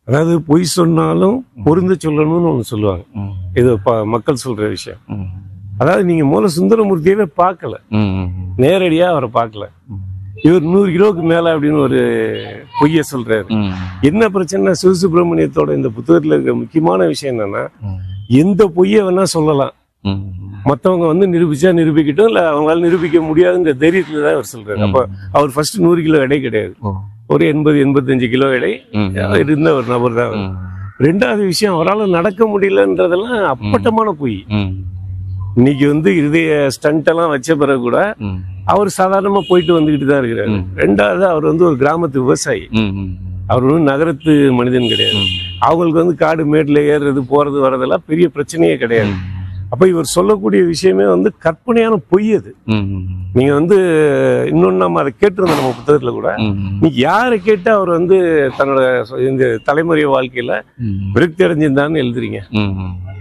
அதாவது பொய் சொன்னாலும் பொருந்து சொல்லணும்னு ஒன்று சொல்லுவாங்க ம். இது ப- மக்கள் சொல்ற விஷயம் ம். அதாவது நீங்க மூல சுந்தரமூர்த்தியவே பார்க்கல ம். ம். நேரடியா அவரை பார்க்கல இவர் நூறு கிலோவுக்கு மேல அப்படின்னு ஒரு பொய்ய சொல்றாரு ம். என்ன பிரச்சனை சிவசுப்பிரமணியத்தோட இந்த புத்தகத்துல இருக்கிற முக்கியமான விஷயம் என்னன்னா ம். எந்த பொய்யை வேணா சொல்லலாம் ம். மத்தவங்க வந்து நிரூபிச்சா நிரூபிக்கட்டும் இல்ல அவங்களால நிரூபிக்க முடியாதுங்கிற தைரியத்துல தான் அவர் சொல்றாரு அப்ப அவர் ஃபர்ஸ்ட் நூறு கிலோ எடை கிடையாது ஓ. ஒரு எண்பது எண்பத்தஞ்சு கிலோ எடை ம். இருந்த ஒரு நபர் தான் அவர். ம். ரெண்டாவது விஷயம் அவரால் நடக்க முடியலன்றதெல்லாம் அப்பட்டமான பொய் ம். இன்னைக்கு வந்து இதய ஸ்டண்ட் எல்லாம் வச்ச பிறகு கூட ம். அவர் சாதாரணமா போயிட்டு வந்துகிட்டு தான் இருக்கிறாரு ரெண்டாவது அவர் வந்து ஒரு கிராமத்து விவசாயி ம். ம். அவர் வந்து நகரத்து மனிதன் கிடையாது அவங்களுக்கு வந்து காடு மேட்ல ஏறுறது போறது வர்றதெல்லாம் பெரிய பிரச்சனையே கிடையாது அப்ப இவர் சொல்லக்கூடிய விஷயமே வந்து கற்பனையான பொய் அது ம். நீங்க வந்து இன்னொன்னு நம்ம அதை கேட்டிருந்தோம் நம்ம புத்தகத்துல கூட ம். நீ யாரை கேட்டு அவர் வந்து தன்னோட சொ- இந்த தலைமுறை வாழ்க்கையில ம். விரக்தி அடைஞ்சிருந்தான்னு எழுதுறீங்க ம்.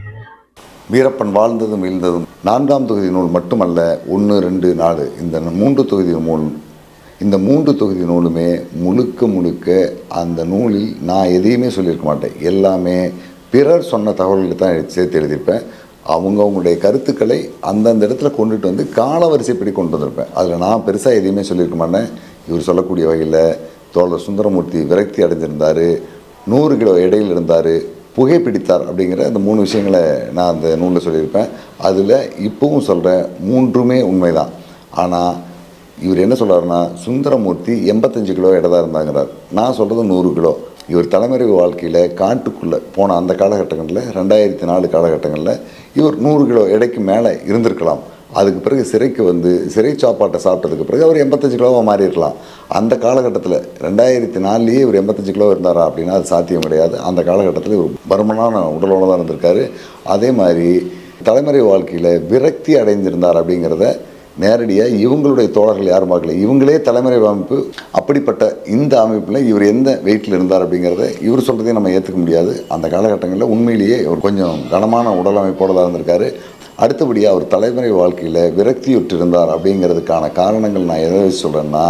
வீரப்பன் வாழ்ந்ததும் வீழ்ந்ததும் நான்காம் தொகுதி நூல் மட்டுமல்ல ஒன்று ரெண்டு நாலு இந்த மூன்று தொகுதி நூல் இந்த மூன்று தொகுதி நூலுமே முழுக்க முழுக்க அந்த நூலில் நான் எதையுமே சொல்லியிருக்க மாட்டேன் எல்லாமே பிறர் சொன்ன தகவல்களை தான் எடுத்து சேர்த்து எழுதியிருப்பேன் அவங்க அவங்களுடைய கருத்துக்களை அந்தந்த இடத்துல கொண்டுட்டு வந்து காலவரிசைப்படி கொண்டு வந்திருப்பேன் அதில் நான் பெருசாக எதையுமே சொல்லியிருக்க மாட்டேன் இவர் சொல்லக்கூடிய வகையில் தோழர் சுந்தரமூர்த்தி விரக்தி அடைஞ்சிருந்தார் நூறு கிலோ எடையில் இருந்தார் புகைப்பிடித்தார் அப்படிங்கிற அந்த மூணு விஷயங்களை நான் அந்த நூலில் சொல்லியிருப்பேன் அதில் இப்போவும் சொல்கிறேன் மூன்றுமே உண்மைதான் ஆனால் இவர் என்ன சொல்றாருன்னா சுந்தரமூர்த்தி எண்பத்தஞ்சு கிலோ எடை தான் இருந்தாங்கிறார் நான் சொல்கிறது நூறு கிலோ இவர் தலைமறை வாழ்க்கையில் காட்டுக்குள்ளே போன அந்த காலகட்டங்களில் ரெண்டாயிரத்தி நாலு காலகட்டங்களில் இவர் நூறு கிலோ எடைக்கு மேலே இருந்திருக்கலாம் அதுக்கு பிறகு சிறைக்கு வந்து சிறை சாப்பாட்டை சாப்பிட்டதுக்கு பிறகு அவர் எண்பத்தஞ்சு கிலோவாக மாறி இருக்கலாம் அந்த காலகட்டத்தில் ரெண்டாயிரத்தி நாலுலேயே இவர் எண்பத்தஞ்சு கிலோ இருந்தாரா அப்படின்னா அது சாத்தியம் கிடையாது அந்த காலகட்டத்தில் இவர் பருமனான உடலோட தான் இருந்திருக்காரு அதே மாதிரி தலைமறை வாழ்க்கையில் விரக்தி அடைந்திருந்தார் அப்படிங்கிறத நேரடியாக இவங்களுடைய தோழர்கள் யாரும் பார்க்கல இவங்களே தலைமுறை அமைப்பு அப்படிப்பட்ட இந்த அமைப்பில் இவர் எந்த வெயிட்டில் இருந்தார் அப்படிங்கிறத இவர் சொல்கிறதையும் நம்ம ஏற்றுக்க முடியாது அந்த காலகட்டங்களில் உண்மையிலேயே இவர் கொஞ்சம் கனமான உடல் அமைப்போடு தான் இருந்திருக்காரு அடுத்தபடியாக அவர் தலைமுறை வாழ்க்கையில் விரக்தியுற்று இருந்தார் அப்படிங்கிறதுக்கான காரணங்கள் நான் எதை வச்சு சொல்கிறேன்னா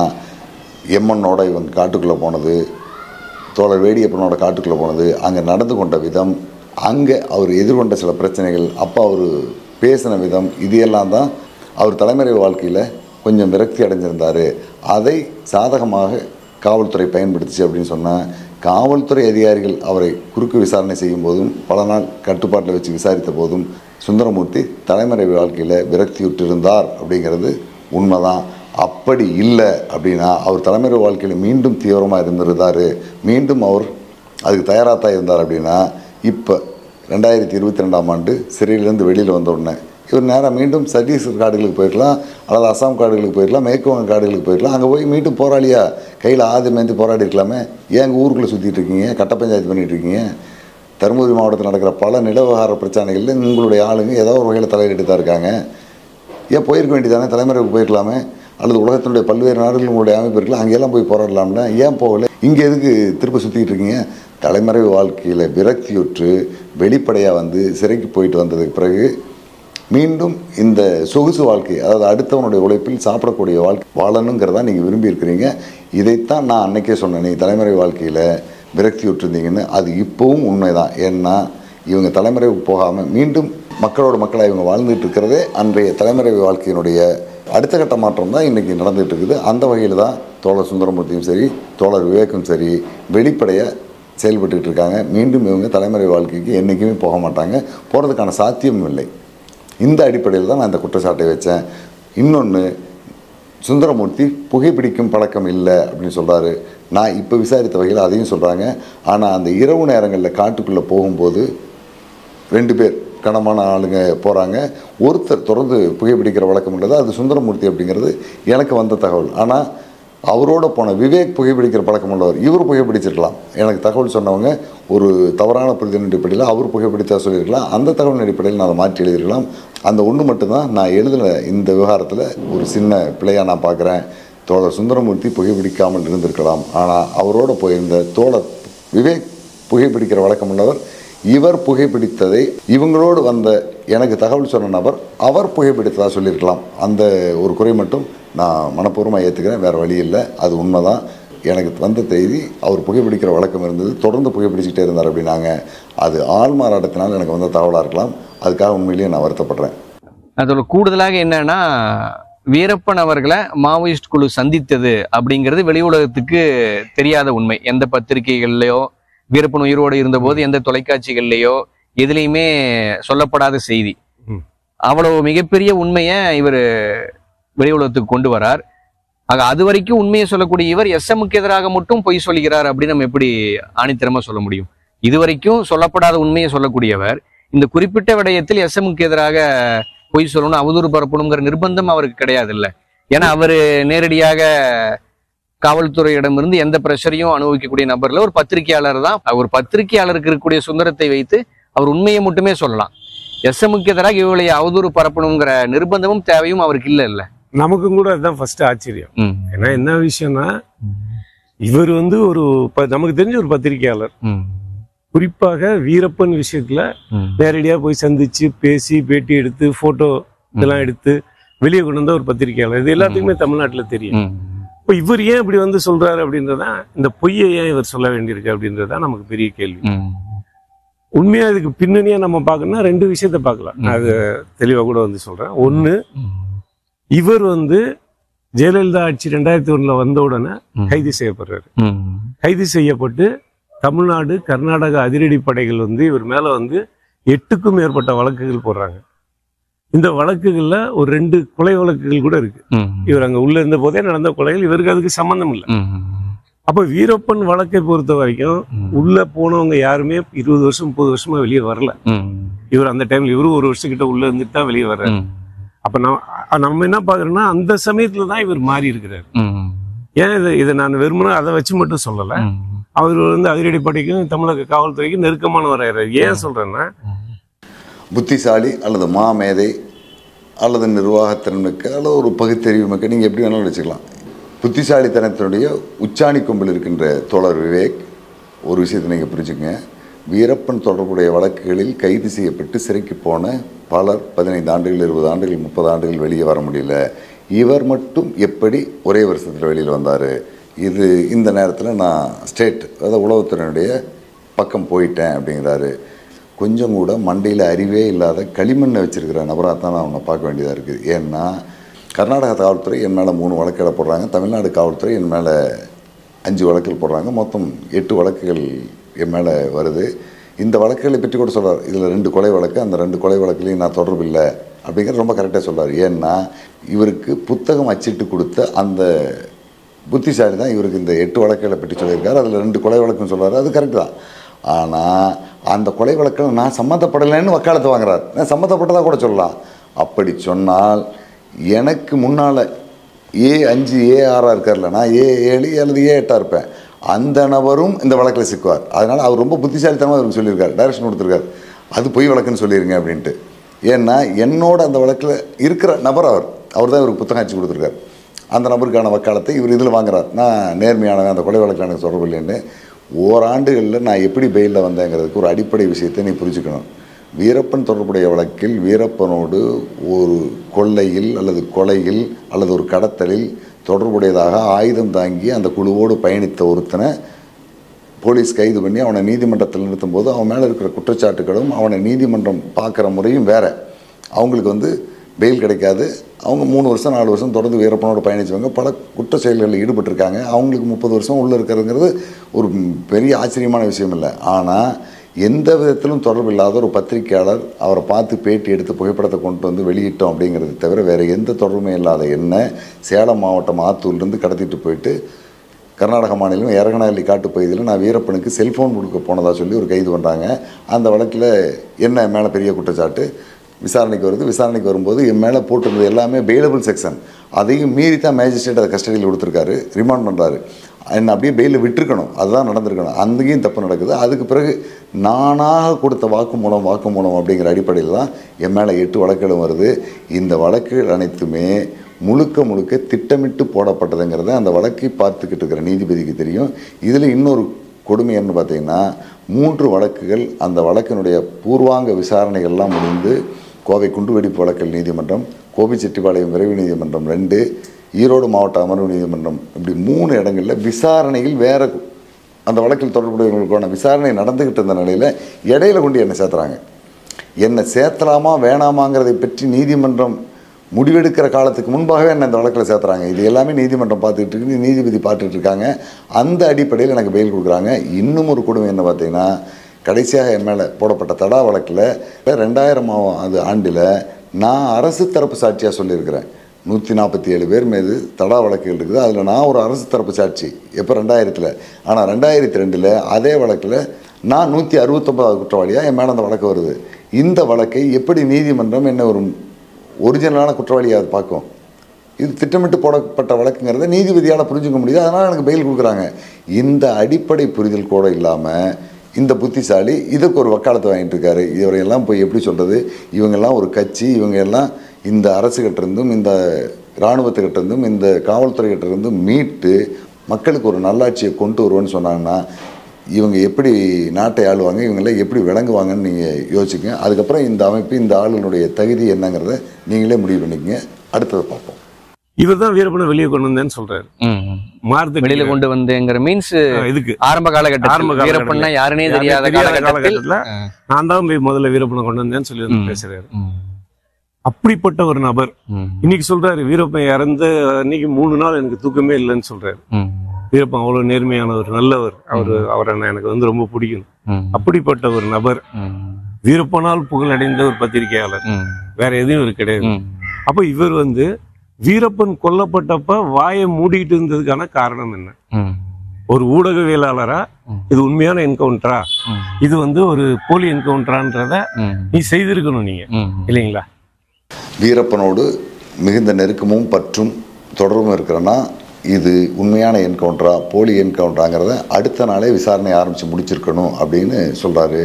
எம்மனோட இவங்க காட்டுக்குள்ளே போனது தோழர் வேடியப்பனோட காட்டுக்குள்ளே போனது அங்கே நடந்து கொண்ட விதம் அங்கே அவர் எதிர்கொண்ட சில பிரச்சனைகள் அப்போ அவர் பேசின விதம் இது எல்லாம் தான் அவர் தலைமறை வாழ்க்கையில் கொஞ்சம் விரக்தி அடைஞ்சிருந்தார் அதை சாதகமாக காவல்துறை பயன்படுத்துச்சு அப்படின்னு சொன்னால் காவல்துறை அதிகாரிகள் அவரை குறுக்கு விசாரணை செய்யும் போதும் பல நாள் கட்டுப்பாட்டில் வச்சு விசாரித்த போதும் சுந்தரமூர்த்தி தலைமறை வாழ்க்கையில் விரக்தியுற்று இருந்தார் அப்படிங்கிறது உண்மைதான் அப்படி இல்லை அப்படின்னா அவர் தலைமுறை வாழ்க்கையில் மீண்டும் தீவிரமாக இருந்திருந்தார் மீண்டும் அவர் அதுக்கு தயாராக தான் இருந்தார் அப்படின்னா இப்போ ரெண்டாயிரத்தி இருபத்தி ரெண்டாம் ஆண்டு சிறையிலேருந்து வெளியில் வந்த உடனே இவர் நேராக மீண்டும் சத்தீஸ்கர் காடுகளுக்கு போயிருக்கலாம் அல்லது அசாம் காடுகளுக்கு போயிருக்கலாம் மேற்குவங்க காடுகளுக்கு போயிருக்கலாம் அங்கே போய் மீண்டும் போராளியா கையில் ஆதி மேந்தி போராடி இருக்கலாமே ஏன் அங்கே ஊருக்குள்ளே சுற்றிட்டு இருக்கீங்க கட்ட பஞ்சாயத்து பண்ணிட்டு இருக்கீங்க தருமபுரி மாவட்டத்தில் நடக்கிற பல நில விவகார பிரச்சனைகளில் உங்களுடைய ஆளுங்க ஏதோ ஒரு வகையில் தலையிட்டு தான் இருக்காங்க ஏன் போயிருக்க வேண்டியதானே தலைமுறைக்கு போயிருக்கலாமே அல்லது உலகத்தினுடைய பல்வேறு நாடுகள் உங்களுடைய அமைப்பு இருக்கலாம் அங்கெல்லாம் போய் போராடலாம்ல ஏன் போகல இங்கே எதுக்கு திரும்ப சுற்றிக்கிட்டு இருக்கீங்க தலைமறை வாழ்க்கையில் விரக்தியுற்று வெளிப்படையாக வந்து சிறைக்கு போயிட்டு வந்ததுக்கு பிறகு மீண்டும் இந்த சொகுசு வாழ்க்கை அதாவது அடுத்தவனுடைய உழைப்பில் சாப்பிடக்கூடிய வாழ்க்கை வாழணுங்கிறதா நீங்கள் விரும்பி இருக்கிறீங்க இதைத்தான் நான் அன்னைக்கே சொன்னேன் நீங்கள் தலைமுறை வாழ்க்கையில் விரக்தி விட்டுருந்தீங்கன்னு அது இப்போவும் உண்மைதான் ஏன்னா இவங்க தலைமுறைக்கு போகாமல் மீண்டும் மக்களோட மக்களாக இவங்க வாழ்ந்துட்டு இருக்கிறதே அன்றைய தலைமுறை வாழ்க்கையினுடைய அடுத்த கட்ட மாற்றம் தான் இன்றைக்கி நடந்துகிட்டு இருக்குது அந்த வகையில் தான் தோழர் சுந்தரமூர்த்தியும் சரி தோழர் விவேக்கும் சரி வெளிப்படையாக செயல்பட்டுக்கிட்டு இருக்காங்க மீண்டும் இவங்க தலைமுறை வாழ்க்கைக்கு என்றைக்குமே போக மாட்டாங்க போகிறதுக்கான சாத்தியமும் இல்லை இந்த அடிப்படையில் தான் நான் இந்த குற்றச்சாட்டை வச்சேன் இன்னொன்று சுந்தரமூர்த்தி புகைப்பிடிக்கும் பழக்கம் இல்லை அப்படின்னு சொல்கிறாரு நான் இப்போ விசாரித்த வகையில் அதையும் சொல்கிறாங்க ஆனால் அந்த இரவு நேரங்களில் காட்டுக்குள்ளே போகும்போது ரெண்டு பேர் கனமான ஆளுங்க போகிறாங்க ஒருத்தர் தொடர்ந்து புகைப்பிடிக்கிற வழக்கம் உள்ளது அது சுந்தரமூர்த்தி அப்படிங்கிறது எனக்கு வந்த தகவல் ஆனால் அவரோட போன விவேக் புகைப்பிடிக்கிற பழக்கம் உள்ளவர் இவர் புகைப்பிடிச்சிருக்கலாம் எனக்கு தகவல் சொன்னவங்க ஒரு தவறான புரிதலின் அடிப்படையில் அவர் புகைப்பிடித்தா சொல்லியிருக்கலாம் அந்த தகவலின் அடிப்படையில் நான் அதை மாற்றி எழுதியிருக்கலாம் அந்த ஒன்று மட்டும்தான் நான் எழுதின இந்த விவகாரத்தில் ஒரு சின்ன பிழையாக நான் பார்க்குறேன் தோழர் சுந்தரமூர்த்தி புகைப்பிடிக்காமல் இருந்திருக்கலாம் ஆனால் அவரோட போயிருந்த தோழர் விவேக் புகைப்பிடிக்கிற வழக்கம் உள்ளவர் இவர் புகைப்பிடித்ததை இவங்களோடு வந்த எனக்கு தகவல் சொன்ன நபர் அவர் புகைப்பிடித்ததா சொல்லியிருக்கலாம் அந்த ஒரு குறை மட்டும் நான் மனப்பூர்வமாக ஏற்றுக்கிறேன் வேறு வழி இல்லை அது உண்மைதான் எனக்கு வந்த செய்தி அவர் புகைப்பிடிக்கிற வழக்கம் இருந்தது தொடர்ந்து புகைப்பிடிச்சிக்கிட்டே இருந்தார் அப்படின்னாங்க அது ஆள் மாறாட்டத்தினால் எனக்கு வந்த தகவலாக இருக்கலாம் அதுக்காக உண்மையிலேயே நான் வருத்தப்படுறேன் அதோட கூடுதலாக என்னன்னா வீரப்பன் அவர்களை மாவோயிஸ்ட் குழு சந்தித்தது அப்படிங்கிறது வெளி உலகத்துக்கு தெரியாத உண்மை எந்த பத்திரிகைகள்லயோ வீரப்பன் உயிரோடு இருந்தபோது எந்த தொலைக்காட்சிகள்லயோ எதுலையுமே சொல்லப்படாத செய்தி ம். அவ்வளவு மிகப்பெரிய உண்மையை இவர் வெளி உலகத்துக்கு கொண்டு வரார் ஆக அது வரைக்கும் உண்மையை சொல்லக்கூடிய இவர் எஸ்எம்க்கு எதிராக மட்டும் பொய் சொல்கிறார் அப்படின்னு நம்ம எப்படி ஆணித்தரமா சொல்ல முடியும் இது வரைக்கும் சொல்லப்படாத உண்மையை சொல்லக்கூடியவர் இந்த குறிப்பிட்ட விடயத்தில் எஸ்எம்க்கு எதிராக பொய் சொல்லணும் அவதூறு பரப்பணுங்கிற நிர்பந்தம் அவருக்கு கிடையாது இல்ல ஏன்னா அவரு நேரடியாக காவல்துறையிடமிருந்து எந்த பிரஷரையும் அனுபவிக்கக்கூடிய நபர்ல ஒரு பத்திரிகையாளர் தான் ஒரு பத்திரிகையாளருக்கு இருக்கக்கூடிய சுந்தரத்தை வைத்து அவர் உண்மையை மட்டுமே சொல்லலாம் எஸ்எம்க்கு எதிராக இவளை அவதூறு பரப்பணுங்கிற நிர்பந்தமும் தேவையும் அவருக்கு இல்ல இல்ல நமக்கும் கூட அதுதான் ஃபர்ஸ்ட் ஆச்சரியம் ம், ஏன்னா என்ன விஷயம்னா இவர் வந்து ஒரு ப- நமக்கு தெரிஞ்ச ஒரு பத்திரிகையாளர் ம், குறிப்பாக வீரப்பன் விஷயத்துல ம், நேரடியா போய் சந்திச்சு பேசி பேட்டி எடுத்து போட்டோ இதெல்லாம் எடுத்து வெளியே கொண்டு வந்த ஒரு பத்திரிகையாளர் இது எல்லாத்துக்குமே தமிழ்நாட்டுல தெரியும் ம், இப்போ இவர் ஏன் இப்படி வந்து சொல்றாரு அப்படின்றதான் இந்த பொய்யை ஏன் இவர் சொல்ல வேண்டியிருக்கு அப்படின்றதுதான் நமக்கு பெரிய கேள்வி ம், உண்மையா இதுக்கு பின்னணியா நம்ம பார்க்கணும்னா ரெண்டு விஷயத்த பார்க்கலாம் நான் அது தெளிவா கூட வந்து சொல்றேன் ஒண்ணு ம், இவர் வந்து ஜெயலலிதா ஆட்சி ரெண்டாயிரத்தி ஒண்ணுல வந்த உடனே ம். கைது செய்யப்படுறாரு ம், கைது செய்யப்பட்டு தமிழ்நாடு கர்நாடக அதிரடி படைகள் வந்து இவர் மேல வந்து எட்டுக்கும் மேற்பட்ட வழக்குகள் போடுறாங்க இந்த வழக்குகள்ல ஒரு ரெண்டு கொலை வழக்குகள் கூட இருக்கு ம், இவர் அங்க உள்ள இருந்த போதே நடந்த கொலைகள் இவருக்கு அதுக்கு சம்பந்தம் இல்லை ம், அப்ப வீரப்பன் வழக்கை பொறுத்த வரைக்கும் ம், உள்ள போனவங்க யாருமே இருபது வருஷம் முப்பது வருஷமா வெளியே வரல ம், இவர் அந்த டைம்ல இவரு ஒரு வருஷக்கிட்ட உள்ள இருந்துட்டு தான் வெளியே வர்றாரு ம், அப்ப நம்ம நம்ம என்ன பாக்குறோம்னா அந்த சமயத்துல தான் இவர் மாறி இருக்கிறாரு ம், ஏன் இதை இதை நான் வெறுமனே அதை வச்சு மட்டும் சொல்லல ம், அவர் வந்து அதிரடி படைக்கும் தமிழக காவல்துறைக்கும் நெருக்கமானவராகிறார் ஏன் சொல்றேன்னா புத்திசாலி அல்லது மாமேதை அல்லது நிர்வாகத்திறனுக்கு அல்லது ஒரு பகுத்தறிவு மிக்க நீங்கள் எப்படி வேணாலும் வச்சுக்கலாம் புத்திசாலித்தனத்தினுடைய உச்சாணி கொம்பில் இருக்கின்ற தோழர் விவேக் ஒரு விஷயத்தை நீங்கள் புரிஞ்சுக்கங்க வீரப்பன் தொடர்புடைய வழக்குகளில் கைது செய்யப்பட்டு சிறைக்கு போன பலர் பதினைந்து ஆண்டுகள் இருபது ஆண்டுகள் முப்பது ஆண்டுகள் வெளியே வர முடியல இவர் மட்டும் எப்படி ஒரே வருஷத்தில் வெளியில் வந்தார் இது இந்த நேரத்தில் நான் ஸ்டேட் அதாவது உளவுத்துறையினுடைய பக்கம் போயிட்டேன் அப்படிங்கிறாரு கொஞ்சம் கூட மண்டையில் அறிவே இல்லாத களிமண்ணை வச்சிருக்கிற நபராக தான் நான் அவனை பார்க்க வேண்டியதாக இருக்குது ஏன்னா கர்நாடக காவல்துறை என் மேலே மூணு வழக்குகளை போடுறாங்க தமிழ்நாடு காவல்துறை என் மேலே அஞ்சு வழக்குகள் போடுறாங்க மொத்தம் எட்டு வழக்குகள் என் மேலே வருது இந்த வழக்குகளை பற்றி கூட சொல்றார் இதில் ரெண்டு கொலை வழக்கு அந்த ரெண்டு கொலை வழக்குலையும் நான் தொடர்பு இல்லை அப்படிங்கிறது ரொம்ப கரெக்டாக சொல்றார் ஏன்னா இவருக்கு புத்தகம் அச்சிட்டு கொடுத்த அந்த புத்திசாலி தான் இவருக்கு இந்த எட்டு வழக்குகளை பற்றி சொல்லியிருக்காரு அதில் ரெண்டு கொலை வழக்குன்னு சொல்றாரு அது கரெக்ட் தான் ஆனால் அந்த கொலை வழக்கில் நான் சம்மந்தப்படலைன்னு வக்காலத்து வாங்குறாரு நான் சம்மந்தப்பட்டதாக கூட சொல்லலாம் அப்படி சொன்னால் எனக்கு முன்னால் ஏ அஞ்சு ஏ ஆறாக இருக்கார்ல நான் ஏ ஏழு அல்லது ஏ எட்டாக இருப்பேன் அந்த நபரும் இந்த வழக்கில் சிக்குவார் அதனால் அவர் ரொம்ப புத்திசாலித்தனமாக அவருக்கு சொல்லியிருக்காரு டைரக்ஷன் கொடுத்துருக்காரு அது பொய் வழக்குன்னு சொல்லிடுங்க அப்படின்ட்டு ஏன்னா என்னோட அந்த வழக்கில் இருக்கிற நபர் அவர் அவர் தான் இவருக்கு புத்தகம் அடிச்சு கொடுத்துருக்காரு அந்த நபருக்கான வக்காலத்தை இவர் இதில் வாங்குறார் நான் நேர்மையானவன் அந்த கொலை வழக்கில் எனக்கு தொடர்பு இல்லைன்னு ஓராண்டுகளில் நான் எப்படி பெயிலில் வந்தேங்கிறதுக்கு ஒரு அடிப்படை விஷயத்தை நீ புரிஞ்சுக்கணும் வீரப்பன் தொடர்புடைய வழக்கில் வீரப்பனோடு ஒரு கொள்ளையில் அல்லது கொலையில் அல்லது ஒரு கடத்தலில் தொடர்புடையதாக ஆயுதம் தாங்கி அந்த குழுவோடு பயணித்த ஒருத்தனை போலீஸ் கைது பண்ணி அவனை நீதிமன்றத்தில் நிறுத்தும்போது அவன் மேலே இருக்கிற குற்றச்சாட்டுகளும் அவனை நீதிமன்றம் பார்க்குற முறையும் வேற அவங்களுக்கு வந்து பெயில் கிடைக்காது அவங்க மூணு வருஷம் நாலு வருஷம் தொடர்ந்து வீரப்பனோட பயணிச்சவங்க பல குற்ற செயல்களில் ஈடுபட்டிருக்காங்க அவங்களுக்கு முப்பது வருஷம் உள்ளே இருக்கிறதுங்கிறது ஒரு பெரிய ஆச்சரியமான விஷயம் இல்லை ஆனால் எந்த விதத்திலும் தொடர்பு இல்லாத ஒரு பத்திரிக்கையாளர் அவரை பார்த்து பேட்டி எடுத்து புகைப்படத்தை கொண்டு வந்து வெளியிட்டோம் அப்படிங்கிறது தவிர வேறு எந்த தொடர்புமே இல்லாத என்ன சேலம் மாவட்டம் ஆத்தூர்லேருந்து கடத்திட்டு போயிட்டு கர்நாடக மாநிலம் எரகனஹள்ளி காட்டுப்பகுதியில் நான் வீரப்பனுக்கு செல்ஃபோன் கொடுக்க போனதாக சொல்லி ஒரு கைது பண்ணுறாங்க அந்த வழக்கில் என்ன மேலே பெரிய குற்றச்சாட்டு விசாரணைக்கு வருது விசாரணைக்கு வரும்போது என் மேலே போட்டிருந்தது எல்லாமே பெயிலபிள் செக்ஷன் அதையும் மீறி தான் மேஜிஸ்ட்ரேட் அதை கஸ்டடியில் கொடுத்துருக்காரு ரிமாண்ட் பண்ணுறாரு என்ன அப்படியே பெயிலில் விட்டுருக்கணும் அதுதான் நடந்திருக்கணும் அங்கேயும் தப்பு நடக்குது அதுக்கு பிறகு நானாக கொடுத்த வாக்குமூலம் வாக்குமூலம் அப்படிங்கிற அடிப்படையில் தான் என் மேலே எட்டு வழக்குகளும் வருது இந்த வழக்குகள் அனைத்துமே முழுக்க முழுக்க திட்டமிட்டு போடப்பட்டதுங்கிறத அந்த வழக்கை பார்த்துக்கிட்டு இருக்கிற நீதிபதிக்கு தெரியும் இதில் இன்னொரு கொடுமை என்ன பார்த்தீங்கன்னா மூன்று வழக்குகள் அந்த வழக்கினுடைய பூர்வாங்க விசாரணைகள்லாம் முடிந்து கோவை குண்டுவெடிப்பு வழக்கல் நீதிமன்றம் கோபிச்செட்டிப்பாளையம் விரைவு நீதிமன்றம் ரெண்டு ஈரோடு மாவட்ட அமர்வு நீதிமன்றம் இப்படி மூணு இடங்களில் விசாரணையில் வேற அந்த வழக்கில் தொடர்புடையவர்களுக்கான விசாரணை நடந்துக்கிட்டு இருந்த நிலையில் இடையில கொண்டு என்னை சேர்த்துறாங்க என்னை சேர்த்தலாமா வேணாமாங்கிறதை பற்றி நீதிமன்றம் முடிவெடுக்கிற காலத்துக்கு முன்பாகவே என்னை இந்த வழக்கில் சேர்த்துறாங்க இது எல்லாமே நீதிமன்றம் பார்த்துக்கிட்டு இருக்கு நீதிபதி பார்த்துட்டு இருக்காங்க அந்த அடிப்படையில் எனக்கு பெயில் கொடுக்குறாங்க இன்னும் ஒரு கொடுமை என்ன பார்த்தீங்கன்னா கடைசியாக என் மேலே போடப்பட்ட தடா வழக்கில் ரெண்டாயிரம் அது ஆண்டில் நான் அரசு தரப்பு சாட்சியாக சொல்லியிருக்கிறேன் நூற்றி நாற்பத்தி ஏழு பேர் மீது தடா வழக்குகள் இருக்குது அதில் நான் ஒரு அரசு தரப்பு சாட்சி எப்போ ரெண்டாயிரத்தில் ஆனால் ரெண்டாயிரத்தி ரெண்டில் அதே வழக்கில் நான் நூற்றி அறுபத்தொம்பதாவது குற்றவாளியாக என் மேலே அந்த வழக்கு வருது இந்த வழக்கை எப்படி நீதிமன்றம் என்ன ஒரு ஒரிஜினலான குற்றவாளியாக அது பார்க்கும் இது திட்டமிட்டு போடப்பட்ட வழக்குங்கிறத நீதிபதியால் புரிஞ்சுக்க முடியுது அதனால் எனக்கு பெயில் கொடுக்குறாங்க இந்த அடிப்படை புரிதல் கூட இல்லாமல் இந்த புத்திசாலி இதுக்கு ஒரு வக்காலத்து வாங்கிட்டு இருக்காரு இவரையெல்லாம் போய் எப்படி சொல்கிறது இவங்கெல்லாம் ஒரு கட்சி இவங்க எல்லாம் இந்த அரசுகிட்ட இருந்தும் இந்த இராணுவத்துக்கிட்ட இருந்தும் இந்த காவல்துறைகிட்ட இருந்தும் மீட்டு மக்களுக்கு ஒரு நல்லாட்சியை கொண்டு வருவோன்னு சொன்னாங்கன்னா இவங்க எப்படி நாட்டை ஆளுவாங்க இவங்கெல்லாம் எப்படி விளங்குவாங்கன்னு நீங்கள் யோசிச்சுங்க அதுக்கப்புறம் இந்த அமைப்பு இந்த ஆளுனுடைய தகுதி என்னங்கிறத நீங்களே முடிவு பண்ணிக்கங்க அடுத்ததை பார்ப்போம் இவர் தான் வீரப்பனை வெளியே கொண்டு வந்தேன்னு சொல்றாரு ம், ம். மார்த்தட்டி வெளியில கொண்டு வந்தேங்கிற மீன்ஸ் இதுக்கு ஆரம்ப காலகட்டத்தில் ஆரம்ப காலகட்டத்துல. வீரப்பன்னா யாருனே யாருனே தெரியாத தெரியாத காலகட்டத்தில் காலகட்டத்துல நான் தான் போய் முதல்ல வீரப்பனை கொண்டு வந்தேன்னு சொல்லி வந்து ம். பேசுறாரு ம், அப்படிப்பட்ட ஒரு நபர் ம், இன்னைக்கு சொல்றாரு வீரப்பன் இறந்த அன்னைக்கு மூணு நாள் எனக்கு தூக்கமே இல்லைன்னு சொல்றாரு ம், வீரப்பன் அவ்வளவு நேர்மையானவர் நல்லவர் அவரு அவரை நான் எனக்கு வந்து ரொம்ப பிடிக்கும் ம், அப்படிப்பட்ட ஒரு நபர் ம், வீரப்பனால் புகழடைந்த ஒரு பத்திரிகையாளர் ம், வேற எதுவும் இவர் கிடையாது ம், அப்ப இவர் வந்து வீரப்பன் கொல்லப்பட்டப்ப வாயை மூடிட்டு இருந்ததுக்கான காரணம் என்ன ம், ஒரு ஊடகவியலாளரா ம். இது உண்மையான என்கவுண்டரா ம், இது வந்து ஒரு போலி என்கவுண்டரான்றத ம், நீ செய்திருக்கணும் நீங்க ம், இல்லைங்களா வீரப்பனோடு மிகுந்த நெருக்கமும் பற்றும் தொடர்பும் இருக்கிறன்னா இது உண்மையான என்கவுண்டரா போலி என்கவுண்டராங்கிறத அடுத்த நாளே விசாரணை ஆரம்பித்து முடிச்சிருக்கணும் அப்படின்னு சொல்கிறாரு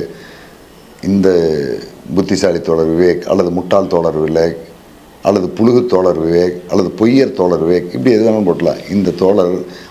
இந்த புத்திசாலி தோழர் விவேக் அல்லது முட்டாள் தோழர் விவேக் அல்லது புழுகு தோழர் விவேக் அல்லது பொய்யர் தோழர் விவேக் இப்படி எது வேணாலும் போட்டலாம் இந்த தோழர்